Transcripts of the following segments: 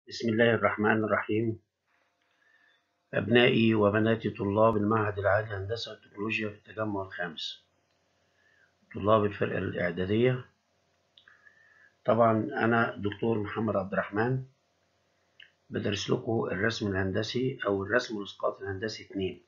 بسم الله الرحمن الرحيم أبنائي وبناتي طلاب المعهد العالي للهندسة والتكنولوجيا في التجمع الخامس طلاب الفرقة الإعدادية طبعا أنا دكتور محمد عبد الرحمن بدرس لكم الرسم الهندسي أو الرسم والإسقاط الهندسي اتنين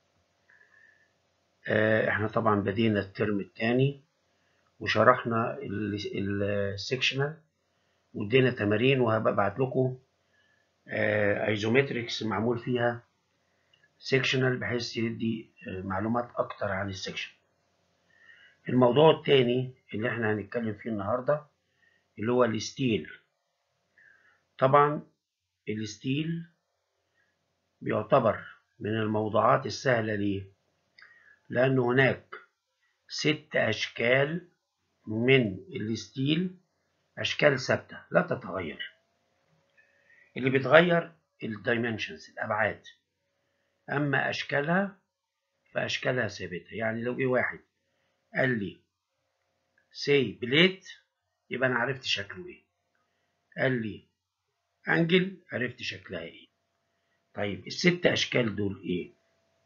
آه، احنا طبعا بدينا الترم الثاني وشرحنا السكشنال وادينا تمارين وهبعت لكم ايزومتريكس معمول فيها سيكشنال بحيث يدي آه، معلومات اكتر عن السكشن الموضوع الثاني اللي احنا هنتكلم فيه النهارده اللي هو الستيل طبعا الستيل بيعتبر من الموضوعات السهلة ليه لأن هناك ست أشكال من الستيل أشكال ثابتة لا تتغير اللي بيتغير الدايمنشنز الأبعاد أما أشكالها فأشكالها ثابتة يعني لو جه واحد قال لي سي بليت يبقى أنا عرفت شكله إيه قال لي أنجل عرفت شكلها إيه طيب الست أشكال دول إيه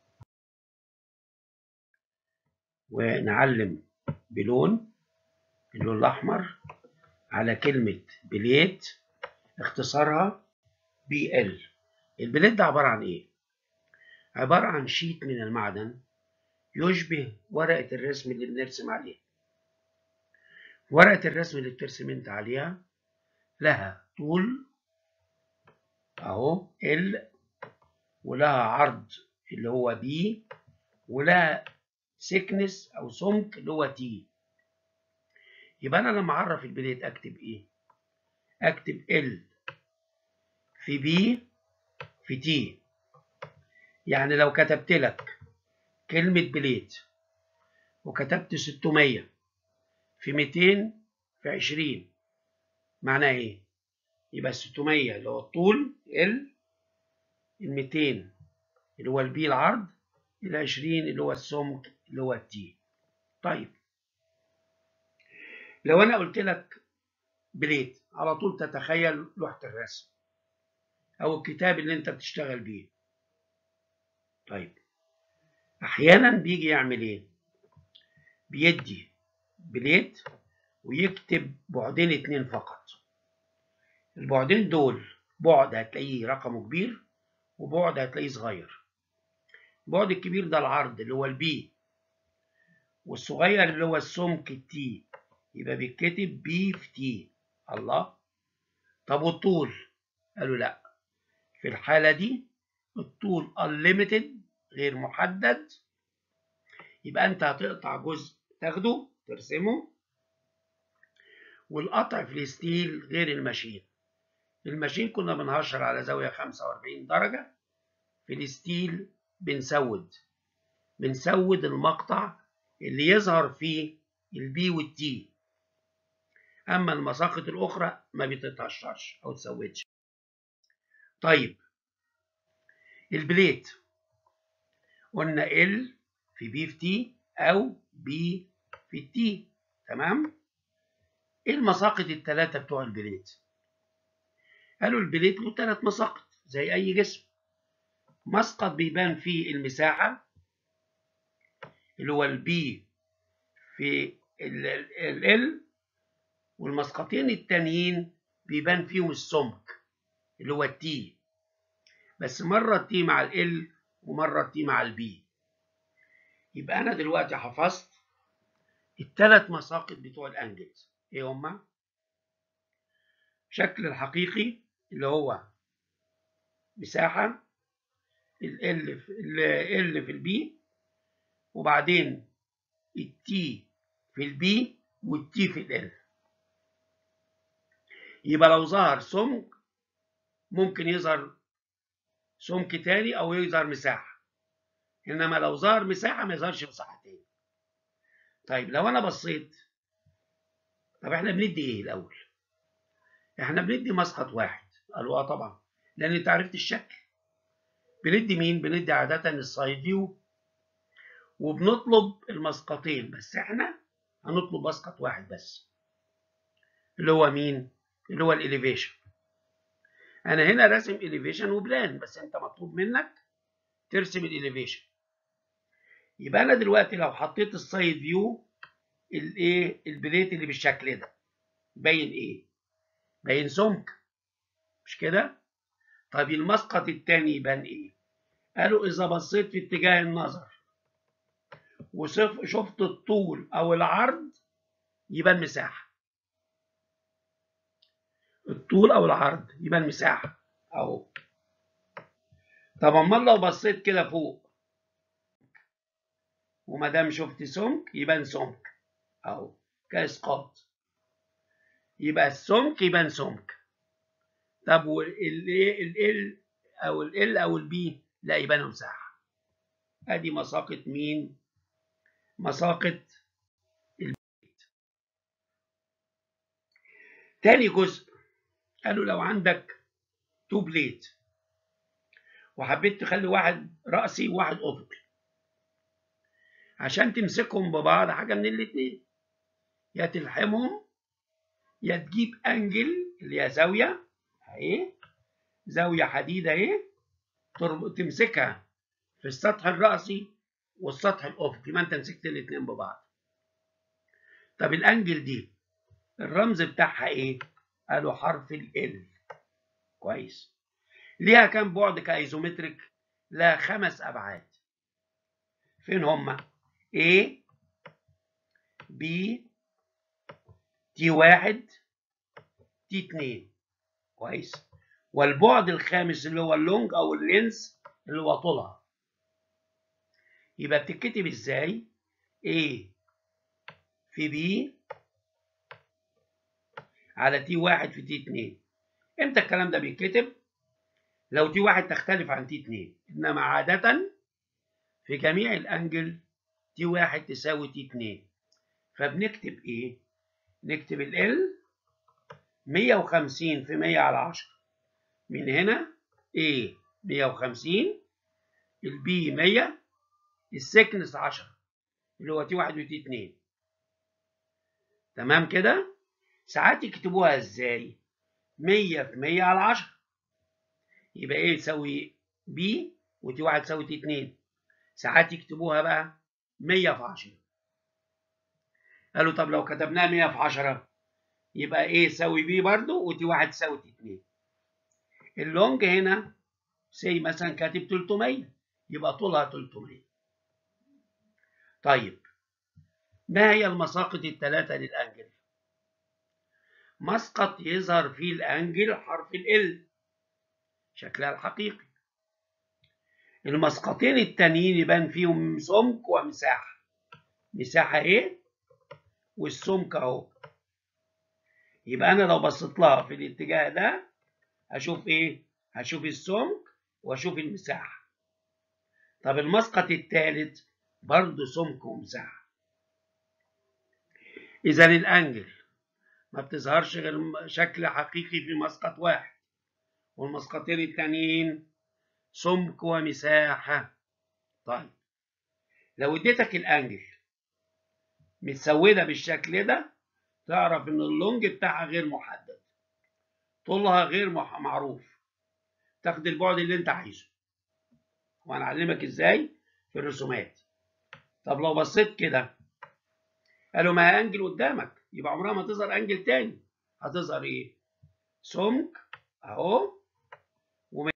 ونعلم بلون اللون الأحمر على كلمة بليت اختصارها بي ال البليت ده عبارة عن ايه؟ عبارة عن شيت من المعدن يشبه ورقة الرسم اللي بنرسم عليها ورقة الرسم اللي بترسم انت عليها لها طول اهو ال ولها عرض اللي هو بي ولها سكنس او سمك اللي هو تي يبقى انا لما اعرف البليت اكتب ايه اكتب ال في بي في تي يعني لو كتبت لك كلمة بليت وكتبت 600 في 200 في 20 معناها ايه؟ يبقى 600 اللي هو الطول ال ال 200 اللي هو البي العرض ال 20 اللي هو السمك اللي هو التي طيب لو انا قلت لك بليت على طول تتخيل لوحة الرسم او الكتاب اللي انت بتشتغل بيه طيب احيانا بيجي يعمل ايه بيدي بليت ويكتب بعدين اتنين فقط البعدين دول بعد هتلاقيه رقمه كبير وبعد هتلاقيه صغير البعد الكبير ده العرض اللي هو البي والصغير اللي هو السمك التي يبقى بيتكتب بي في تي الله طب والطول قالوا لا في الحالة دي الطول unlimited غير محدد يبقى انت هتقطع جزء تاخده ترسمه والقطع في الستيل غير الماشين الماشين كنا بنهشر على زاوية 45 درجة في الستيل بنسود بنسود المقطع اللي يظهر فيه البي والتي اما المساقط الاخرى ما بتتهشرش او تسودش طيب البليت قلنا ال في بي في تي او بي في تي تمام ايه المساقط الثلاثه بتوع البليت قالوا البليت له ثلاث مساقط زي اي جسم مسقط بيبان فيه المساحه اللي هو البي في ال والمسقطين التانيين بيبان فيهم السمك اللي هو التي بس مرة التي مع ال ومرة التي مع البي يبقى أنا دلوقتي حفظت الثلاث مساقط بتوع الأنجلز إيه هما؟ شكل الحقيقي اللي هو مساحة ال في ال في البي وبعدين التي في البي والتي في ال يبقى لو ظهر سمك ممكن يظهر سمك تاني او يظهر مساحه انما لو ظهر مساحه ما يظهرش مساحه تاني طيب لو انا بصيت طب احنا بندي ايه الاول احنا بندي مسقط واحد قالوا اه طبعا لان انت عرفت الشكل بندي مين بندي عاده السايد فيو وبنطلب المسقطين بس احنا هنطلب مسقط واحد بس اللي هو مين اللي هو الاليفيشن انا هنا راسم اليفيشن وبلان بس انت مطلوب منك ترسم الاليفيشن يبقى انا دلوقتي لو حطيت السايد فيو الايه البليت اللي بالشكل ده باين ايه باين سمك مش كده طب المسقط التاني يبان ايه قالوا اذا بصيت في اتجاه النظر وشفت الطول او العرض يبان مساحه الطول او العرض يبان مساحه اهو طب امال لو بصيت كده فوق وما دام شفت سمك يبان سمك اهو كاسقاط يبقى السمك يبان سمك طب والايه ال او ال او البي لا يبان مساحه ادي مساقط مين مساقط البيت تاني جزء قالوا لو عندك تو بليت وحبيت تخلي واحد رأسي وواحد أفقي عشان تمسكهم ببعض حاجة من الاتنين يا تلحمهم يا تجيب أنجل اللي هي زاوية أهي زاوية حديدة أهي تمسكها في السطح الرأسي والسطح الأفقي ما أنت مسكت الاتنين ببعض طب الأنجل دي الرمز بتاعها إيه؟ قالوا حرف ال كويس ليها كام بعد كايزومتريك لها خمس ابعاد فين هما A B تي واحد تي اتنين كويس والبعد الخامس اللي هو اللونج او اللينس اللي هو طولها يبقى بتتكتب ازاي A في B على تي واحد في تي اتنين امتى الكلام ده بيتكتب لو تي واحد تختلف عن تي اتنين انما عادة في جميع الانجل تي واحد تساوي تي اتنين فبنكتب ايه نكتب ال L 150 في 100 على 10 من هنا A 150 البي 100 السكنس 10 اللي هو تي واحد وتي اتنين تمام كده ساعات يكتبوها ازاي 100 في 100 على 10 يبقى ايه تساوي بي وتي واحد تساوي تي اتنين ساعات يكتبوها بقى 100 في 10 قالوا طب لو كتبناها 100 في 10 يبقى ايه يساوي بي برضو وتي واحد تساوي تي اتنين اللونج هنا سي مثلا كاتب 300 يبقى طولها 300 طيب ما هي المساقط الثلاثة للأنجل؟ مسقط يظهر فيه الأنجل حرف ال شكلها الحقيقي المسقطين التانيين يبان فيهم سمك ومساحة مساحة ايه والسمك اهو يبقى انا لو بصيت لها في الاتجاه ده هشوف ايه هشوف السمك واشوف المساحة طب المسقط الثالث برضه سمك ومساحة اذا الانجل ما بتظهرش غير شكل حقيقي في مسقط واحد والمسقطين التانيين سمك ومساحة طيب لو اديتك الانجل متسودة بالشكل ده تعرف ان اللونج بتاعها غير محدد طولها غير معروف تاخد البعد اللي انت عايزه وهنعلمك ازاي في الرسومات طب لو بصيت كده قالوا ما هي انجل قدامك يبقى عمرها ما تظهر انجل تاني هتظهر ايه سمك اهو وم...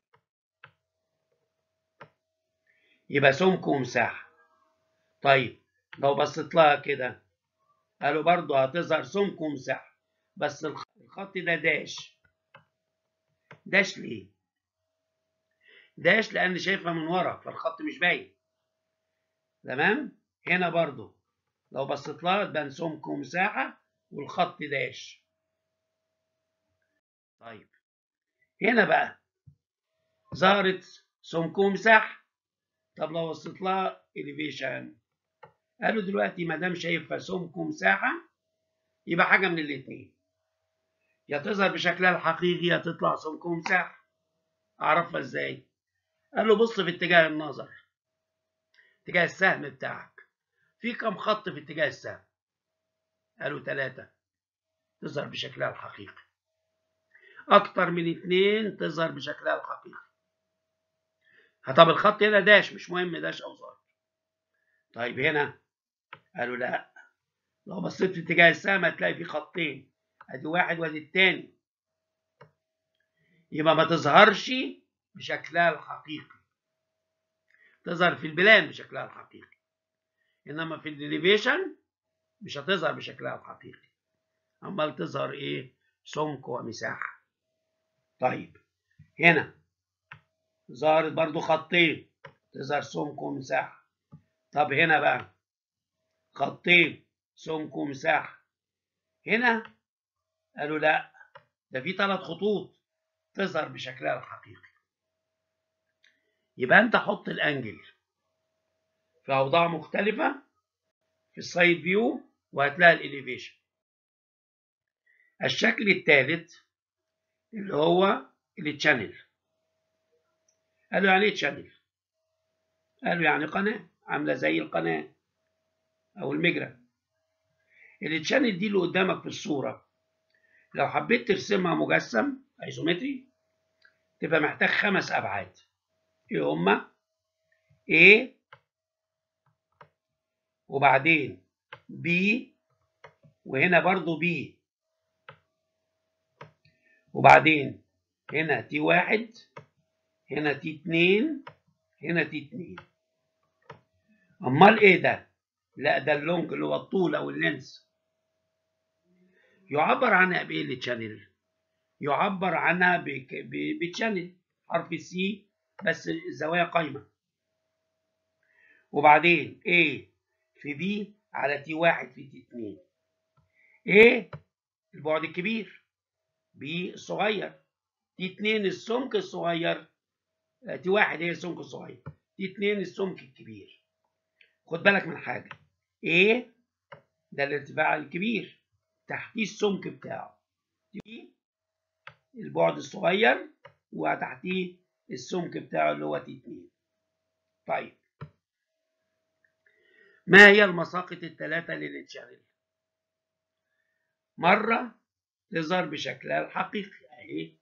يبقى سمك ومساحه طيب لو بصيت لها كده قالوا برضو هتظهر سمك ومساحه بس الخط ده داش داش ليه داش لان شايفها من ورا فالخط مش باين تمام هنا برضو لو بصيت لها تبان سمك ومساحه والخط داش طيب هنا بقى ظهرت سمك ومساحه طب لو بصيت لها اليفيشن قالوا دلوقتي ما دام شايفها سمك ومساحه يبقى حاجه من الاثنين يا تظهر بشكلها الحقيقي يا تطلع سمك ومساحه اعرفها ازاي قال له بص في اتجاه النظر اتجاه السهم بتاعك في كم خط في اتجاه السهم قالوا ثلاثة تظهر بشكلها الحقيقي اكتر من اتنين تظهر بشكلها الحقيقي طب الخط هنا داش مش مهم داش او ظهر طيب هنا قالوا لا لو بصيت في اتجاه السهم هتلاقي في خطين ادي واحد وادي التاني يبقى ما تظهرش بشكلها الحقيقي تظهر في البلان بشكلها الحقيقي انما في الديليفيشن مش هتظهر بشكلها الحقيقي امال تظهر ايه سمك ومساحه طيب هنا ظهرت برضو خطين تظهر سمك ومساحه طب هنا بقى خطين سمك ومساحه هنا قالوا لا ده في ثلاث خطوط تظهر بشكلها الحقيقي يبقى انت حط الانجل في اوضاع مختلفه في السايد فيو وهتلاقي الاليفيشن الشكل الثالث اللي هو التشانل قالوا يعني ايه تشانل قالوا يعني قناه عامله زي القناه او المجرى التشانل دي اللي قدامك في الصوره لو حبيت ترسمها مجسم ايزومتري تبقى محتاج خمس ابعاد ايه هما A وبعدين B وهنا برضو B وبعدين هنا تي واحد هنا تي اتنين هنا تي اتنين امال ايه ده لا ده اللونج اللي هو الطول او اللينس يعبر عنها بايه التشانل يعبر عنها بتشانل حرف السي بس الزوايا قايمه وبعدين A في B على تي واحد في تي اتنين A البعد الكبير B الصغير تي اتنين السمك الصغير تي واحد هي السمك الصغير تي اتنين السمك الكبير خد بالك من حاجة A ده الارتفاع الكبير تحتيه السمك بتاعه تي البعد الصغير وتحتيه السمك بتاعه اللي هو تي 2 طيب ما هي المساقط الثلاثة للتشانل مرة تظهر بشكلها الحقيقي اهي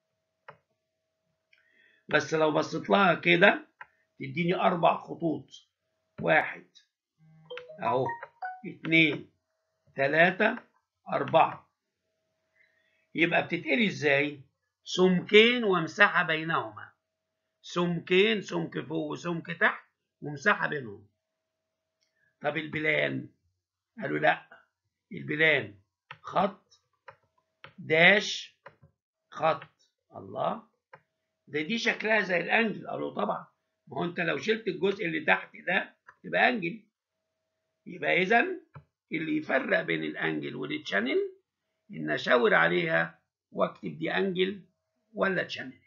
بس لو بصيت لها كده تديني أربع خطوط واحد أهو اتنين تلاتة أربعة يبقى بتتقري إزاي؟ سمكين ومساحة بينهما سمكين سمك فوق وسمك تحت ومساحة بينهم طب البلان قالوا لا البلان خط داش خط الله ده دي شكلها زي الانجل قالوا طبعا ما هو انت لو شلت الجزء اللي تحت ده تبقى انجل يبقى اذا اللي يفرق بين الانجل والتشانل ان اشاور عليها واكتب دي انجل ولا تشانل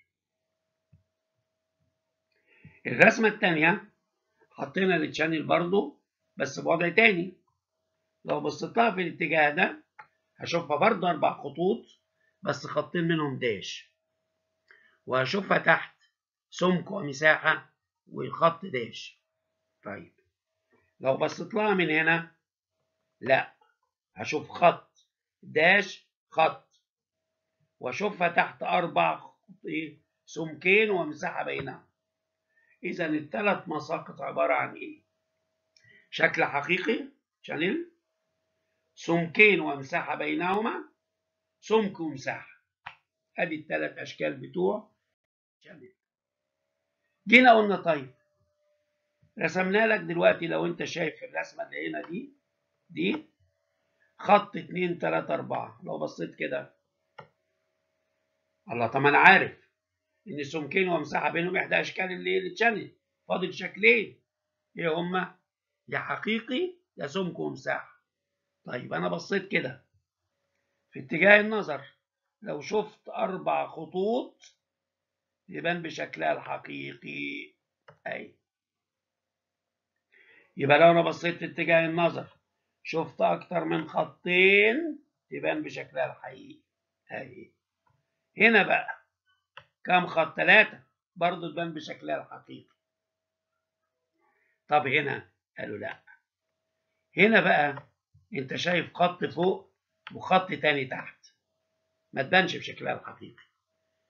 الرسمة التانية حطينا التشانل برضو بس بوضع تاني لو بصيت لها في الاتجاه ده هشوفها برضو أربع خطوط بس خطين منهم داش وهشوفها تحت سمك ومساحة والخط داش طيب لو بصيت لها من هنا لا هشوف خط داش خط واشوفها تحت اربع ايه سمكين ومساحه بينهم اذا الثلاث مساقط عباره عن ايه شكل حقيقي شانيل سمكين ومساحه بينهما سمك ومساحه ادي الثلاث اشكال بتوع شانيل جينا قلنا طيب رسمنا لك دلوقتي لو انت شايف الرسمه اللي هنا دي دي خط اتنين تلاتة أربعة لو بصيت كده الله طب أنا عارف إن سمكين ومساحة بينهم إحدى أشكال اللي التشانل فاضل شكلين إيه هما؟ يا حقيقي يا سمك ومساحة طيب أنا بصيت كده في اتجاه النظر لو شفت أربع خطوط يبان بشكلها الحقيقي أي يبقى لو أنا بصيت في اتجاه النظر شفت أكتر من خطين تبان بشكلها الحقيقي أهي هنا بقى كام خط ثلاثة برضه تبان بشكلها الحقيقي طب هنا قالوا لا هنا بقى انت شايف خط فوق وخط تاني تحت ما تبانش بشكلها الحقيقي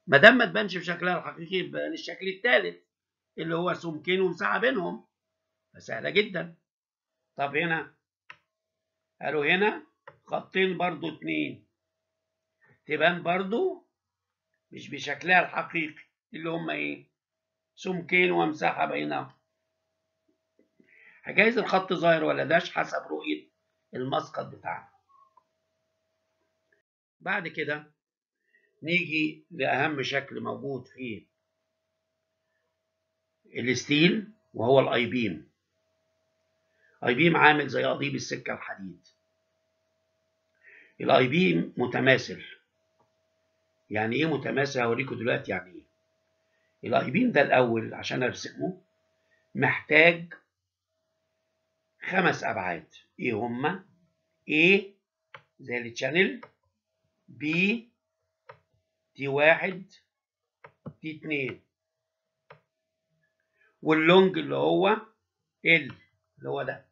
ما دام ما تبانش بشكلها الحقيقي يبان الشكل الثالث اللي هو سمكين ومساحه بينهم فسهله جدا طب هنا قالوا هنا خطين برضو اتنين تبان برضو مش بشكلها الحقيقي اللي هم ايه سمكين ومساحة بينهم حكاية الخط ظاهر ولا داش حسب رؤية المسقط بتاعنا بعد كده نيجي لأهم شكل موجود في الستيل وهو الاي بيم اي بيم عامل زي قضيب السكة الحديد الاي بيم متماثل يعني ايه متماثل هوريكم دلوقتي يعني ايه الاي بيم ده الاول عشان ارسمه محتاج خمس ابعاد ايه هما A زي التشانل B تي واحد تي اتنين واللونج اللي هو ال اللي هو ده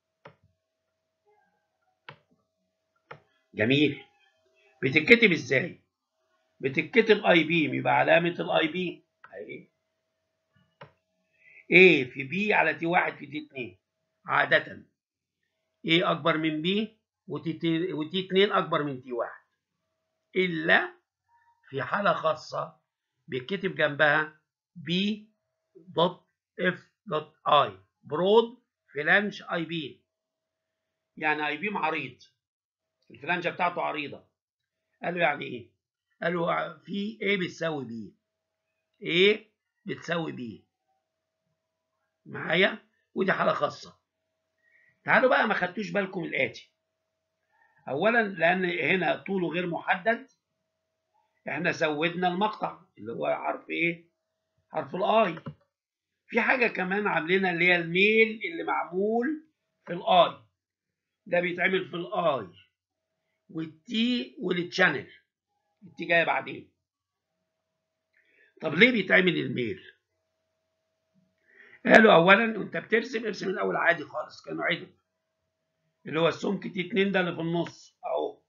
جميل بتتكتب ازاي بتتكتب اي بيم يبقى علامة الاي بيم اهي A في B على تي واحد في تي اتنين عادة A أكبر من B وتي وتي اتنين أكبر من تي واحد إلا في حالة خاصة بيتكتب جنبها B دوت F دوت I برود فلانج اي بيم يعني اي بيم عريض الفلانجة بتاعته عريضة قالوا يعني ايه قالوا في A بتساوي B A بتساوي B معايا ودي حالة خاصة تعالوا بقى ما خدتوش بالكم الآتي أولا لأن هنا طوله غير محدد احنا زودنا المقطع اللي هو حرف ايه حرف الاي في حاجة كمان عاملينها اللي هي الميل اللي معمول في الاي ده بيتعمل في الاي والتي والتشانل التي جايه بعدين طب ليه بيتعمل الميل قالوا اولا انت بترسم ارسم الاول عادي خالص كانه عدل اللي هو السمك تي 2 ده اللي في النص اهو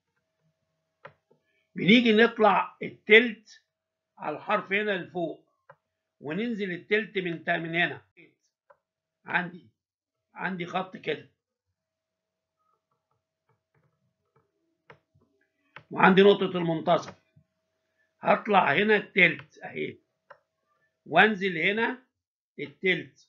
بنيجي نطلع التلت على الحرف هنا لفوق وننزل التلت من من هنا عندي عندي خط كده وعندي نقطة المنتصف هطلع هنا التلت اهي وانزل هنا التلت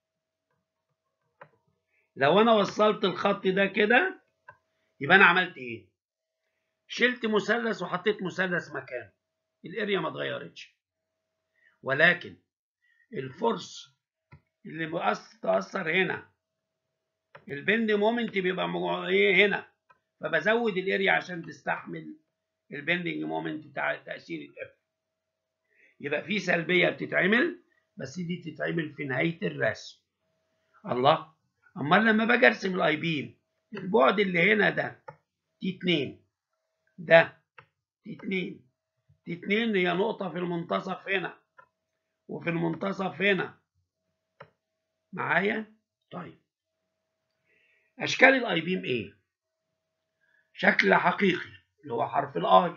لو انا وصلت الخط ده كده يبقى انا عملت ايه شلت مثلث وحطيت مثلث مكانه الاريا ما اتغيرتش ولكن الفورس اللي تأثر هنا البند مومنت بيبقى ايه هنا فبزود الاريا عشان تستحمل البندنج مومنت بتاع تأثير الاف يبقى في سلبية بتتعمل بس دي تتعمل في نهاية الرسم الله امال لما باجي ارسم الاي بيم البعد اللي هنا ده تي 2 ده تي 2 تي 2 هي نقطة في المنتصف هنا وفي المنتصف هنا معايا طيب اشكال الاي بيم ايه شكل حقيقي اللي هو حرف الاي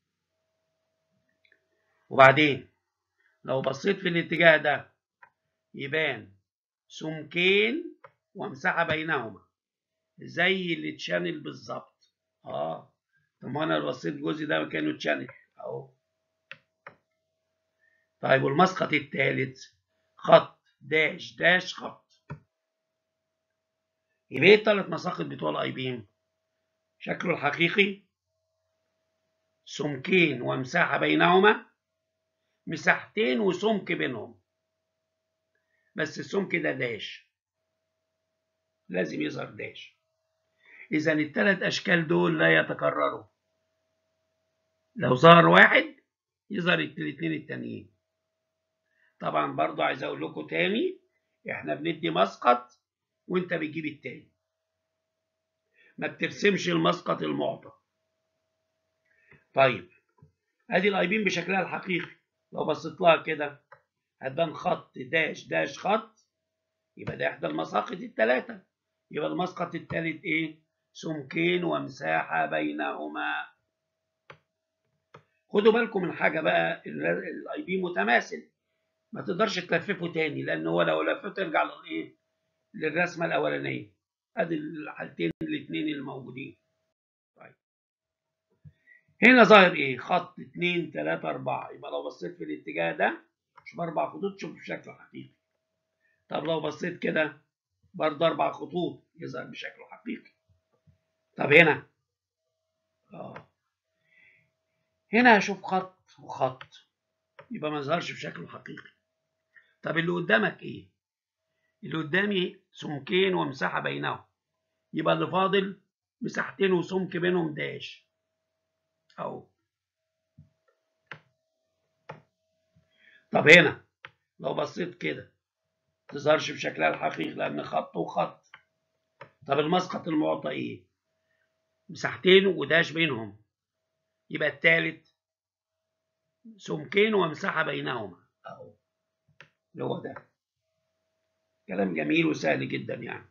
وبعدين لو بصيت في الاتجاه ده يبان سمكين ومساحة بينهما زي التشانل بالظبط اه طب ما انا لو بصيت الجزء ده مكانه تشانل اهو طيب والمسقط الثالث خط داش داش خط يبقى ايه الثلاث مساقط بتوع الاي بيم شكله الحقيقي سمكين ومساحة بينهما مساحتين وسمك بينهم بس السمك ده داش لازم يظهر داش إذا الثلاث أشكال دول لا يتكرروا لو ظهر واحد يظهر الاثنين التانيين طبعا برضو عايز أقول لكم تاني إحنا بندي مسقط وأنت بتجيب التاني ما بترسمش المسقط المعطى طيب ادي الاي بيم بشكلها الحقيقي لو بصيت لها كده هتبان خط داش داش خط يبقى ده احدى المساقط الثلاثه يبقى المسقط الثالث ايه سمكين ومساحه بينهما خدوا بالكم من حاجه بقى الاي بي متماثل ما تقدرش تلففه تاني لان هو لو لففه ترجع للايه للرسمه الاولانيه ادي الحالتين الاثنين الموجودين طيب هنا ظاهر ايه خط 2 3 4 يبقى لو بصيت في الاتجاه ده شوف اربع خطوط شوف بشكل حقيقي طب لو بصيت كده برضه اربع خطوط يظهر بشكل حقيقي طب هنا اه هنا هشوف خط وخط يبقى ما يظهرش بشكل حقيقي طب اللي قدامك ايه اللي قدامي سمكين ومساحه بينهم يبقى اللي فاضل مساحتين وسمك بينهم داش اهو طب هنا لو بصيت كده تظهرش بشكلها الحقيقي لان خط وخط طب المسقط المعطى ايه مساحتين وداش بينهم يبقى التالت سمكين ومساحه بينهما اهو اللي هو ده كلام جميل وسهل جدا يعني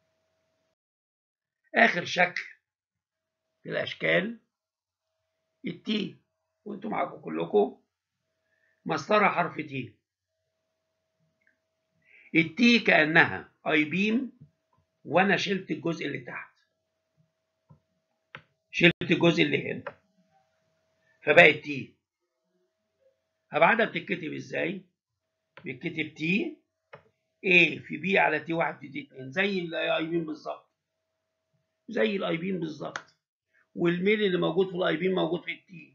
اخر شكل في الاشكال التي وانتم معاكم كلكم مسطره حرف تي التي كانها اي بيم وانا شلت الجزء اللي تحت شلت الجزء اللي هنا فبقت تي هبعدها بتتكتب ازاي بيتكتب تي A في بي على تي واحد في تي اتنين زي الاي بيم بالظبط زي الاي بيم بالظبط والميل اللي موجود في الاي بيم موجود في التي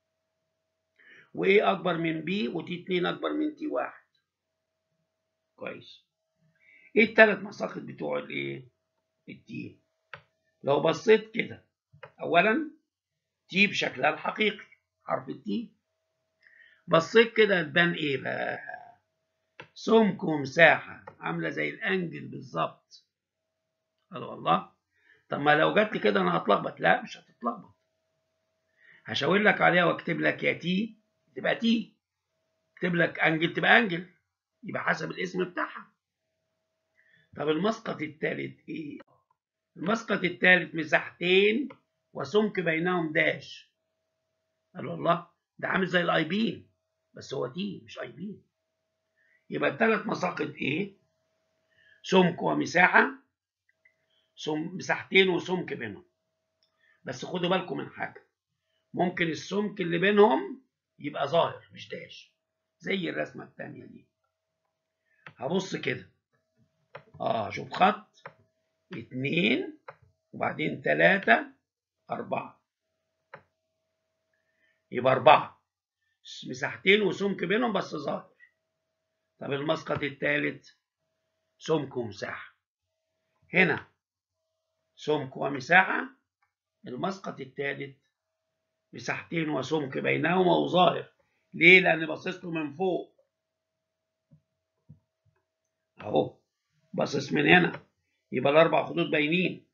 وايه اكبر من بي وتي اتنين اكبر من تي واحد كويس ايه التلات مساقط بتوع الايه التي لو بصيت كده اولا تي بشكلها الحقيقي حرف التي بصيت كده تبان ايه بقى سمك ومساحة عاملة زي الأنجل بالظبط قال والله طب ما لو جات لي كده أنا هتلخبط لا مش هتتلخبط هشاور لك عليها واكتب لك يا تي تبقى تي اكتب لك أنجل تبقى أنجل يبقى حسب الاسم بتاعها طب المسقط الثالث إيه؟ المسقط الثالث مساحتين وسمك بينهم داش قال والله ده عامل زي الاي بي بس هو تي مش اي بي يبقى الثلاث مساقط ايه سمك ومساحه سم مساحتين وسمك بينهم بس خدوا بالكم من حاجه ممكن السمك اللي بينهم يبقى ظاهر مش داش زي الرسمه الثانيه دي هبص كده اه شوف خط اتنين وبعدين تلاتة أربعة يبقى أربعة مساحتين وسمك بينهم بس ظاهر طب المسقط الثالث سمك ومساحة هنا سمك ومساحة المسقط الثالث مساحتين وسمك بينهما وظاهر ليه؟ لأن بصيت له من فوق أهو باصص من هنا يبقى الأربع خطوط باينين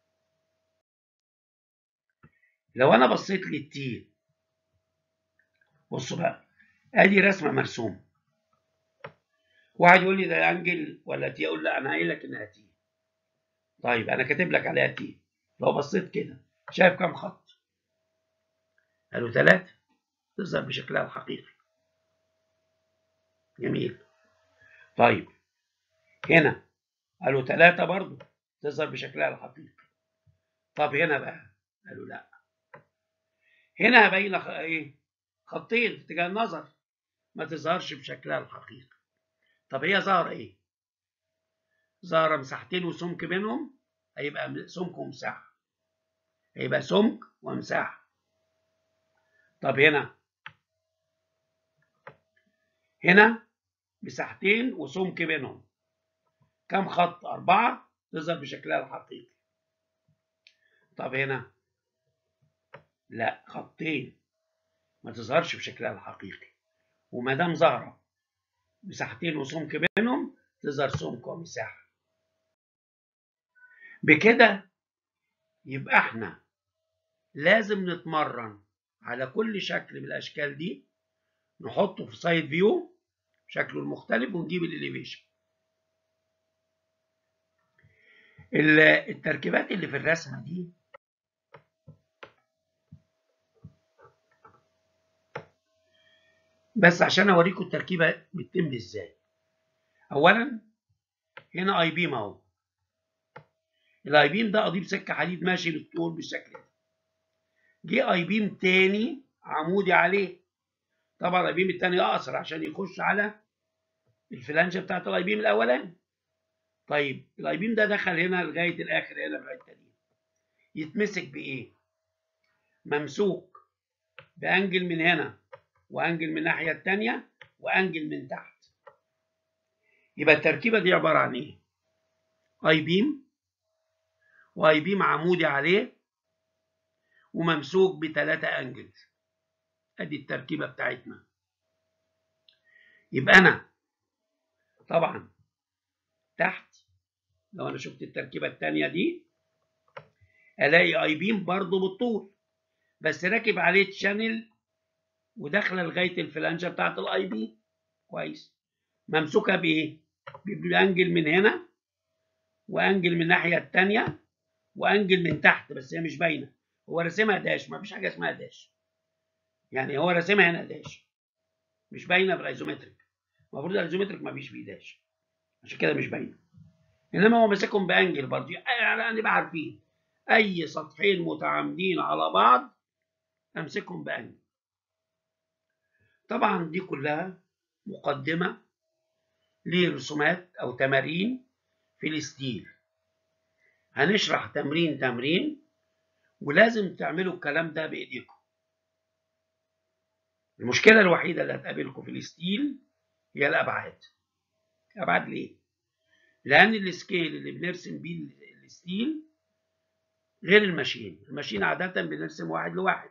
لو أنا بصيت للتي بصوا بقى ادي رسمه مرسومه واحد يقول لي ده انجل ولا تي اقول لا انا قايل لك انها تي طيب انا كاتب لك عليها تي لو بصيت كده شايف كام خط قالوا ثلاثة تظهر بشكلها الحقيقي جميل طيب هنا قالوا ثلاثة برضو تظهر بشكلها الحقيقي طب هنا بقى قالوا لا هنا باين ايه خطين في اتجاه النظر ما تظهرش بشكلها الحقيقي طب هي ظاهرة ايه ظاهرة مساحتين وسمك بينهم هيبقى سمك ومساحة هيبقى سمك ومساحة طب هنا هنا مساحتين وسمك بينهم كم خط أربعة تظهر بشكلها الحقيقي طب هنا لا خطين ما تظهرش بشكلها الحقيقي وما دام ظاهرة مساحتين وسمك بينهم تظهر سمك ومساحة بكده يبقى احنا لازم نتمرن على كل شكل من الاشكال دي نحطه في سايد فيو شكله المختلف ونجيب الاليفيشن التركيبات اللي في الرسمه دي بس عشان اوريكم التركيبه بتتم ازاي اولا هنا اي بيم اهو الاي بيم ده قضيب سكه حديد ماشي بالطول بالشكل ده جه اي بيم تاني عمودي عليه طبعا الاي بيم التاني اقصر عشان يخش على الفلانجه بتاعت الاي بيم الاولاني طيب الاي بيم ده دخل هنا لغايه الاخر هنا في الحته دي يتمسك بايه ممسوك بانجل من هنا وانجل من الناحيه الثانيه وانجل من تحت يبقى التركيبه دي عباره عن ايه اي بيم واي بيم عمودي عليه وممسوك بثلاثه انجل ادي التركيبه بتاعتنا يبقى انا طبعا تحت لو انا شفت التركيبه الثانيه دي الاقي اي بيم برضه بالطول بس راكب عليه تشانل وداخله لغايه الفلانجه بتاعت الاي بي كويس ممسوكه بايه بانجل من هنا وانجل من الناحيه الثانيه وانجل من تحت بس هي مش باينه هو راسمها داش ما فيش حاجه اسمها داش يعني هو راسمها هنا داش مش باينه في الايزومتريك المفروض الايزومتريك ما فيش فيه داش عشان كده مش باينه انما هو ماسكهم بانجل برضه يعني نبقى عارفين اي سطحين متعامدين على بعض امسكهم بانجل طبعا دي كلها مقدمه لرسومات او تمارين في الستيل هنشرح تمرين تمرين ولازم تعملوا الكلام ده بايديكم المشكله الوحيده اللي هتقابلكم في الستيل هي الابعاد ابعاد ليه لان السكيل اللي بنرسم بيه الستيل غير الماشين الماشين عاده بنرسم واحد لواحد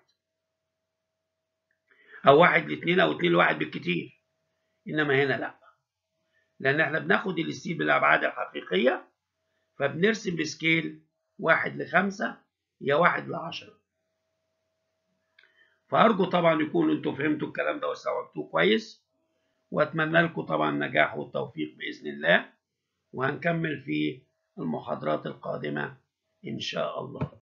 او واحد لاثنين او اثنين لواحد بالكتير انما هنا لا لان احنا بناخد الستيل بالابعاد الحقيقيه فبنرسم بسكيل واحد لخمسة يا واحد لعشرة فأرجو طبعا يكونوا انتوا فهمتوا الكلام ده واستوعبتوه كويس وأتمنى لكم طبعا النجاح والتوفيق بإذن الله وهنكمل في المحاضرات القادمة إن شاء الله